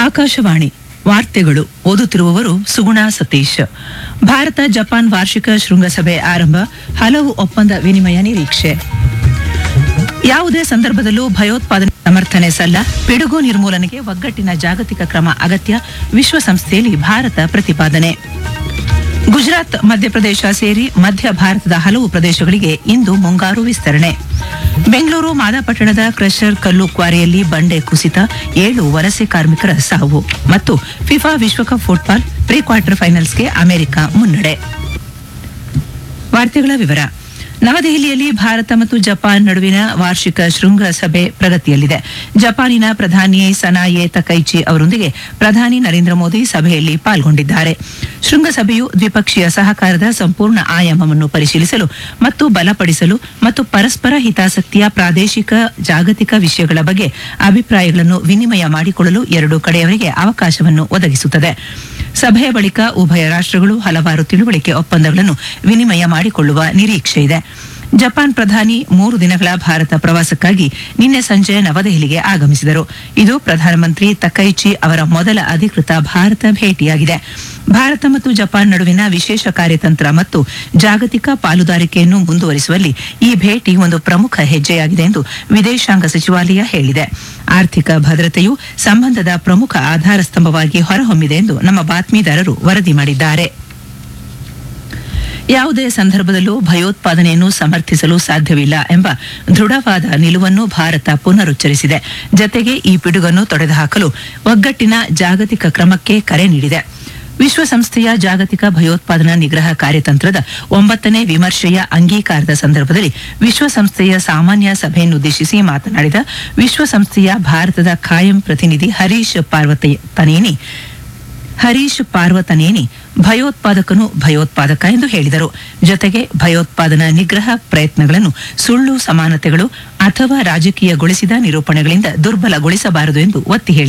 ಆಕಾಶವಾಣಿ ವಾರ್ತೆಗಳು ಓದುತ್ತಿರುವವರು ಸುಗುಣ ಸತೀಶ್ ಭಾರತ ಜಪಾನ್ ವಾರ್ಷಿಕ ಶೃಂಗಸಭೆ ಆರಂಭ ಹಲವು ಒಪ್ಪಂದ ವಿನಿಮಯ ನಿರೀಕ್ಷೆ ಯಾವುದೇ ಸಂದರ್ಭದಲ್ಲೂ ಭಯೋತ್ಪಾದನೆ ಸಮರ್ಥನೆ ಸಲ್ಲ ಪಿಡುಗು ನಿರ್ಮೂಲನೆಗೆ ಒಗ್ಗಟ್ಟಿನ ಜಾಗತಿಕ ಕ್ರಮ ಅಗತ್ಯ ವಿಶ್ವಸಂಸ್ಥೆಯಲ್ಲಿ ಭಾರತ ಪ್ರತಿಪಾದನೆ ಗುಜರಾತ್ ಮಧ್ಯಪ್ರದೇಶ ಸೇರಿ ಮಧ್ಯ ಭಾರತದ ಹಲವು ಪ್ರದೇಶಗಳಿಗೆ ಇಂದು ಮುಂಗಾರು ವಿಸ್ತರಣೆ ಬೆಂಗಳೂರು ಮಾದಾಪಟ್ಟಣದ ಕ್ರಷರ್ ಕಲ್ಲು ಕ್ವಾರಿಯಲ್ಲಿ ಬಂಡೆ ಕುಸಿತ ಏಳು ವಲಸೆ ಕಾರ್ಮಿಕರ ಸಾವು ಮತ್ತು ಫಿಫಾ ವಿಶ್ವಕಪ್ ಫುಟ್ಬಾಲ್ ಪ್ರೀ ಕ್ವಾರ್ಟರ್ ಫೈನಲ್ಸ್ಗೆ ಅಮೆರಿಕ ಮುನ್ನಡೆ ವಾರ್ತೆಗಳ ವಿವರ ನವದೆಹಲಿಯಲ್ಲಿ ಭಾರತ ಮತ್ತು ಜಪಾನ್ ನಡುವಿನ ವಾರ್ಷಿಕ ಶೃಂಗಸಭೆ ಪ್ರಗತಿಯಲ್ಲಿದೆ ಜಪಾನಿನ ಪ್ರಧಾನಿ ಸನಾಯೆ ತಕೈಚಿ ಅವರೊಂದಿಗೆ ಪ್ರಧಾನಿ ನರೇಂದ್ರ ಮೋದಿ ಸಭೆಯಲ್ಲಿ ಪಾಲ್ಗೊಂಡಿದ್ದಾರೆ ಶೃಂಗಸಭೆಯು ದ್ವಿಪಕ್ಷೀಯ ಸಹಕಾರದ ಸಂಪೂರ್ಣ ಆಯಾಮವನ್ನು ಪರಿಶೀಲಿಸಲು ಮತ್ತು ಬಲಪಡಿಸಲು ಮತ್ತು ಪರಸ್ಪರ ಹಿತಾಸಕ್ತಿಯ ಪ್ರಾದೇಶಿಕ ಜಾಗತಿಕ ವಿಷಯಗಳ ಬಗ್ಗೆ ಅಭಿಪ್ರಾಯಗಳನ್ನು ವಿನಿಮಯ ಮಾಡಿಕೊಳ್ಳಲು ಎರಡೂ ಕಡೆಯವರಿಗೆ ಅವಕಾಶವನ್ನು ಒದಗಿಸುತ್ತದೆ ಸಭೆಯ ಬಳಿಕ ಉಭಯ ರಾಷ್ಟ್ರಗಳು ಹಲವಾರು ತಿಳುವಳಿಕೆ ಒಪ್ಪಂದಗಳನ್ನು ವಿನಿಮಯ ಮಾಡಿಕೊಳ್ಳುವ ನಿರೀಕ್ಷೆ ಇದೆ ಜಪಾನ್ ಪ್ರಧಾನಿ ಮೂರು ದಿನಗಳ ಭಾರತ ಪ್ರವಾಸಕ್ಕಾಗಿ ನಿನ್ನೆ ಸಂಜೆ ನವದೆಹಲಿಗೆ ಆಗಮಿಸಿದರು ಇದು ಪ್ರಧಾನಮಂತ್ರಿ ತಕೈಚಿ ಅವರ ಮೊದಲ ಅಧಿಕೃತ ಭಾರತ ಭೇಟಿಯಾಗಿದೆ ಭಾರತ ಮತ್ತು ಜಪಾನ್ ನಡುವಿನ ವಿಶೇಷ ಕಾರ್ಯತಂತ್ರ ಮತ್ತು ಜಾಗತಿಕ ಪಾಲುದಾರಿಕೆಯನ್ನು ಮುಂದುವರಿಸುವಲ್ಲಿ ಈ ಭೇಟಿ ಒಂದು ಪ್ರಮುಖ ಹೆಜ್ಜೆಯಾಗಿದೆ ಎಂದು ವಿದೇಶಾಂಗ ಸಚಿವಾಲಯ ಹೇಳಿದೆ ಆರ್ಥಿಕ ಭದ್ರತೆಯು ಸಂಬಂಧದ ಪ್ರಮುಖ ಆಧಾರ ಸ್ತಂಭವಾಗಿ ಹೊರಹೊಮ್ಮಿದೆ ಎಂದು ನಮ್ಮ ಬಾತ್ಮೀದಾರರು ವರದಿ ಮಾಡಿದ್ದಾರೆ ಯಾವುದೇ ಸಂದರ್ಭದಲ್ಲೂ ಭಯೋತ್ಪಾದನೆಯನ್ನು ಸಮರ್ಥಿಸಲು ಸಾಧ್ಯವಿಲ್ಲ ಎಂಬ ದೃಢವಾದ ನಿಲುವನ್ನು ಭಾರತ ಪುನರುಚ್ಚರಿಸಿದೆ ಜತೆಗೆ ಈ ಪಿಡುಗನ್ನು ತೊಡೆದುಹಾಕಲು ಒಗ್ಗಟ್ಟಿನ ಜಾಗತಿಕ ಕ್ರಮಕ್ಕೆ ಕರೆ ನೀಡಿದೆ ವಿಶ್ವಸಂಸ್ಥೆಯ ಜಾಗತಿಕ ಭಯೋತ್ಪಾದನಾ ನಿಗ್ರಹ ಕಾರ್ಯತಂತ್ರದ ಒಂಬತ್ತನೇ ವಿಮರ್ಶೆಯ ಅಂಗೀಕಾರದ ಸಂದರ್ಭದಲ್ಲಿ ವಿಶ್ವಸಂಸ್ಥೆಯ ಸಾಮಾನ್ಯ ಸಭೆಯನ್ನುದ್ದೇಶಿಸಿ ಮಾತನಾಡಿದ ವಿಶ್ವಸಂಸ್ಥೆಯ ಭಾರತದ ಖಾಯಂ ಪ್ರತಿನಿಧಿ ಹರೀಶ್ ಪಾರ್ವತನೇನಿ ಹರೀಶ್ ಪಾರ್ವತನೇನಿ ಭಯೋತ್ಪಾದಕನು ಭಯೋತ್ಪಾದಕ ಎಂದು ಹೇಳಿದರು ಜೊತೆಗೆ ಭಯೋತ್ಪಾದನಾ ನಿಗ್ರಹ ಪ್ರಯತ್ನಗಳನ್ನು ಸುಳ್ಳು ಸಮಾನತೆಗಳು ಅಥವಾ ರಾಜಕೀಯಗೊಳಿಸಿದ ನಿರೂಪಣೆಗಳಿಂದ ದುರ್ಬಲಗೊಳಿಸಬಾರದು ಎಂದು ಒತ್ತಿ ಹೇಳಿದರು